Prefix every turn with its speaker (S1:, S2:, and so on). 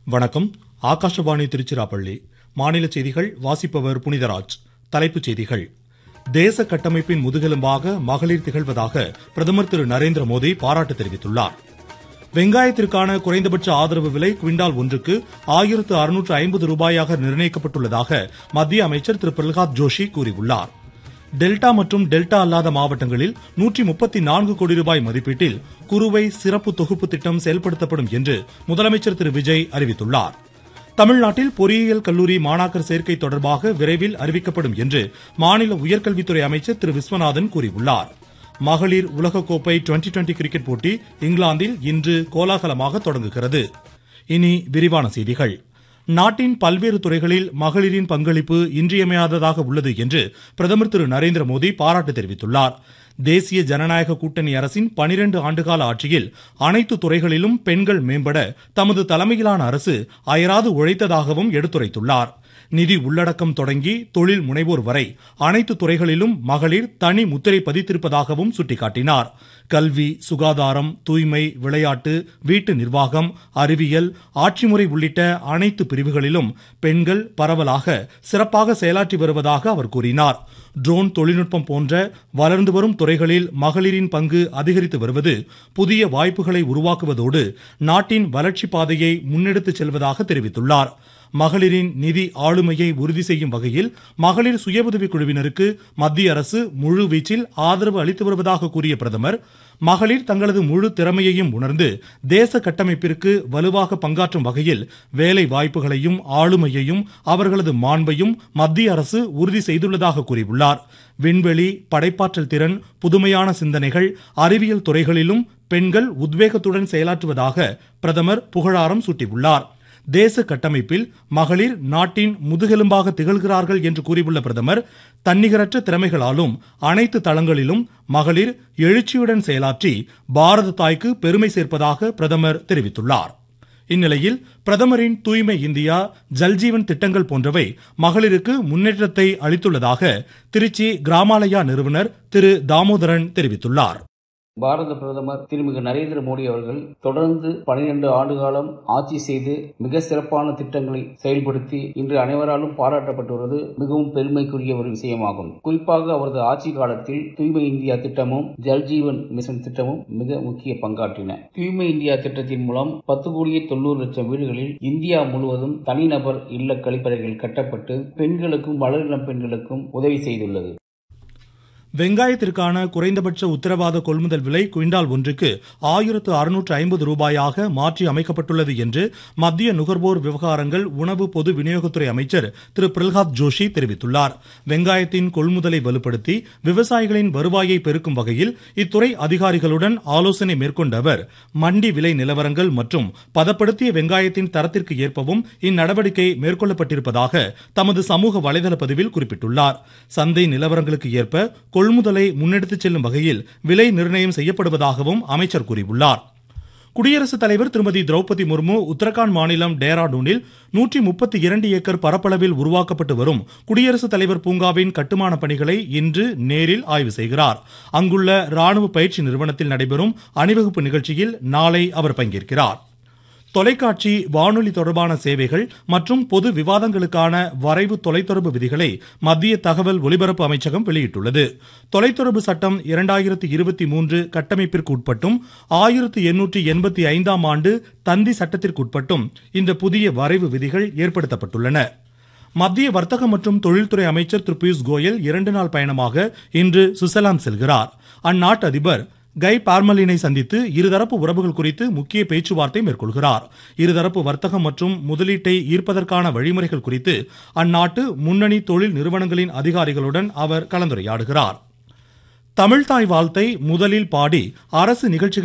S1: வணக்கம் ஆகாஷவாணி திருச்சிராப்பள்ளி மாநில செய்திகள் வாசிப்பவர் புனிதராஜ் தலைப்புச் செய்திகள் தேச கட்டமைப்பின் முதுகெலும்பாக மகளிர் திகழ்வதாக பிரதமர் திரு நரேந்திர மோடி பாராட்டு தெரிவித்துள்ளார் வெங்காயத்திற்கான குறைந்தபட்ச ஆதரவு விலை குவிண்டால் ஒன்றுக்கு ஆயிரத்து அறுநூற்று ஐம்பது ரூபாயாக நிர்ணயிக்கப்பட்டுள்ளதாக மத்திய அமைச்சர் திரு பிரகலாத் ஜோஷி கூறியுள்ளார் டெல்டா மற்றும் டெல்டா அல்லாத மாவட்டங்களில் நூற்றி முப்பத்தி நான்கு கோடி ரூபாய் மதிப்பீட்டில் குறுவை சிறப்பு தொகுப்பு திட்டம் செயல்படுத்தப்படும் என்று முதலமைச்சர் திரு விஜய் அறிவித்துள்ளார் தமிழ்நாட்டில் பொறியியல் கல்லூரி மாணாக்கர் சேர்க்கை தொடர்பாக விரைவில் அறிவிக்கப்படும் என்று மாநில உயர்கல்வித்துறை அமைச்சர் திரு விஸ்வநாதன் கூறியுள்ளார் மகளிர் உலகக்கோப்பை டுவெண்டி டுவெண்டி கிரிக்கெட் போட்டி இங்கிலாந்தில் இன்று கோலாகலமாக தொடங்குகிறது இனி விரிவான செய்திகள் நாட்டின் பல்வேறு துறைகளில் மகளிரின் பங்களிப்பு இன்றியமையாததாக உள்ளது என்று பிரதமர் திரு நரேந்திர மோடி பாராட்டு தெரிவித்துள்ளார் தேசிய ஜனநாயக கூட்டணி அரசின் பனிரெண்டு ஆண்டுகால ஆட்சியில் அனைத்து துறைகளிலும் பெண்கள் மேம்பட தமது தலைமையிலான அரசு அயராது உழைத்ததாகவும் எடுத்துரைத்துள்ளார் நிதி உள்ளடக்கம் தொடங்கி தொழில் முனைவோர் வரை அனைத்து துறைகளிலும் மகளிர் தனி முத்திரை பதித்திருப்பதாகவும் சுட்டிக்காட்டினார் கல்வி சுகாதாரம் தூய்மை விளையாட்டு வீட்டு நிர்வாகம் அறிவியல் ஆட்சிமுறை உள்ளிட்ட அனைத்து பிரிவுகளிலும் பெண்கள் பரவலாக சிறப்பாக செயலாற்றி வருவதாக அவர் கூறினார் ட்ரோன் தொழில்நுட்பம் போன்ற வளர்ந்து வரும் துறைகளில் மகளிரின் பங்கு அதிகரித்து வருவது புதிய வாய்ப்புகளை உருவாக்குவதோடு நாட்டின் வளர்ச்சி பாதையை முன்னெடுத்துச் செல்வதாக தெரிவித்துள்ளார் மகளிரின் நிதி ஆளுமையை உறுதி செய்யும் வகையில் மகளிர் சுய உதவிக் குழுவினருக்கு மத்திய அரசு முழு வீச்சில் ஆதரவு அளித்து வருவதாக கூறிய பிரதமர் மகளிர் தங்களது முழு திறமையையும் உணர்ந்து தேச கட்டமைப்பிற்கு வலுவாக பங்காற்றும் வகையில் வேலை வாய்ப்புகளையும் ஆளுமையையும் அவர்களது மாண்பையும் மத்திய அரசு உறுதி செய்துள்ளதாக கூறியுள்ளார் விண்வெளி படைப்பாற்றல் திறன் புதுமையான சிந்தனைகள் அறிவியல் துறைகளிலும் பெண்கள் உத்வேகத்துடன் செயலாற்றுவதாக பிரதமர் புகழாரம் சூட்டியுள்ளார் தேச கட்டமைப்பில் மகளிர் நாட்டின் முதுகெலும்பாக திகழ்கிறார்கள் என்று கூறியுள்ள பிரதமர் தன்னிகரற்ற திறமைகளாலும் அனைத்து தளங்களிலும் மகளிர் எழுச்சியுடன் செயலாற்றி பாரத தாய்க்கு பெருமை சேர்ப்பதாக பிரதமர் தெரிவித்துள்ளார் இந்நிலையில் பிரதமரின் தூய்மை இந்தியா ஜல்ஜீவன் திட்டங்கள் போன்றவை மகளிருக்கு முன்னேற்றத்தை அளித்துள்ளதாக திருச்சி கிராமாலயா நிறுவனர் திரு தாமோதரன் தெரிவித்துள்ளார்
S2: பாரத பிரதமர் திருமிகு நரேந்திர மோடி அவர்கள் தொடர்ந்து பனிரெண்டு ஆண்டு காலம் ஆட்சி செய்து மிக சிறப்பான திட்டங்களை செயல்படுத்தி இன்று அனைவராலும் பாராட்டப்பட்டு வருவது மிகவும் பெருமைக்குரிய ஒரு விஷயமாகும் குறிப்பாக அவரது ஆட்சி காலத்தில் தூய்மை இந்தியா திட்டமும் ஜல்ஜீவன் மிஷன் திட்டமும் மிக முக்கிய பங்காற்றின தூய்மை இந்தியா திட்டத்தின் மூலம் பத்து கோடியே தொண்ணூறு லட்சம் வீடுகளில் இந்தியா முழுவதும் தனிநபர் இல்ல கழிப்பறைகள் கட்டப்பட்டு பெண்களுக்கும் வளரிளம் பெண்களுக்கும் உதவி செய்துள்ளது
S1: வெங்காயத்திற்கான குறைந்தபட்ச உத்தரவாத கொள்முதல் விலை குவிண்டால் ஒன்றுக்கு ஆயிரத்து அறுநூற்று ஐம்பது ரூபாயாக மாற்றி அமைக்கப்பட்டுள்ளது என்று மத்திய நுகர்வோர் விவகாரங்கள் உணவு பொது விநியோகத்துறை அமைச்சர் திரு பிரல்ஹாத் ஜோஷி தெரிவித்துள்ளார் வெங்காயத்தின் கொள்முதலை வலுப்படுத்தி விவசாயிகளின் வருவாயை பெருக்கும் வகையில் இத்துறை அதிகாரிகளுடன் ஆலோசனை மேற்கொண்ட அவர் மண்டி விலை நிலவரங்கள் மற்றும் பதப்படுத்திய வெங்காயத்தின் தரத்திற்கு ஏற்பவும் இந்நடவடிக்கை மேற்கொள்ளப்பட்டிருப்பதாக தமது சமூக வலைதள பதிவில் குறிப்பிட்டுள்ளார் சந்தை நிலவரங்களுக்கு ஏற்ப கொள்முதலை முன்னெடுத்துச் செல்லும் வகையில் விலை நிர்ணயம் செய்யப்படுவதாகவும் அமைச்சர் கூறியுள்ளார் குடியரசுத் தலைவர் திருமதி திரௌபதி முர்மு உத்தரகாண்ட் மாநிலம் டேராடூனில் நூற்றி முப்பத்தி இரண்டு ஏக்கர் பரப்பளவில் உருவாக்கப்பட்டு வரும் குடியரசுத் தலைவர் பூங்காவின் கட்டுமான பணிகளை இன்று நேரில் ஆய்வு செய்கிறார் அங்குள்ள ராணுவ பயிற்சி நிறுவனத்தில் நடைபெறும் அணிவகுப்பு நிகழ்ச்சியில் நாளை அவர் பங்கேற்கிறார் தொலைக்காட்சி வானொலி தொடர்பான சேவைகள் மற்றும் பொது விவாதங்களுக்கான வரைவு தொலைத்தொடர்பு விதிகளை மத்திய தகவல் ஒலிபரப்பு அமைச்சகம் வெளியிட்டுள்ளது தொலைத்தொடர்பு சட்டம் இரண்டாயிரத்தி இருபத்தி மூன்று கட்டமைப்பிற்கு உட்பட்டும் ஆயிரத்தி எண்ணூற்றி எண்பத்தி ஐந்தாம் ஆண்டு தந்தி சட்டத்திற்கு உட்பட்டும் இந்த புதிய வரைவு விதிகள் ஏற்படுத்தப்பட்டுள்ளன மத்திய வர்த்தக மற்றும் தொழில்துறை அமைச்சர் திரு பியூஷ் கோயல் இரண்டு நாள் பயணமாக இன்று சுவிட்சர்லாந்து செல்கிறார் அந்நாட்டு அதிபர் கை பார்மலினை சந்தித்து இருதரப்பு உறவுகள் குறித்து முக்கிய பேச்சுவார்த்தை மேற்கொள்கிறார் இருதரப்பு வர்த்தகம் மற்றும் முதலீட்டை ஈர்ப்பதற்கான வழிமுறைகள் குறித்து அந்நாட்டு முன்னணி தொழில் நிறுவனங்களின் அதிகாரிகளுடன் அவர் கலந்துரையாடுகிறார் தமிழ்தாய் வாழ்த்தை முதலில் பாடி அரசு நிகழ்ச்சிகள்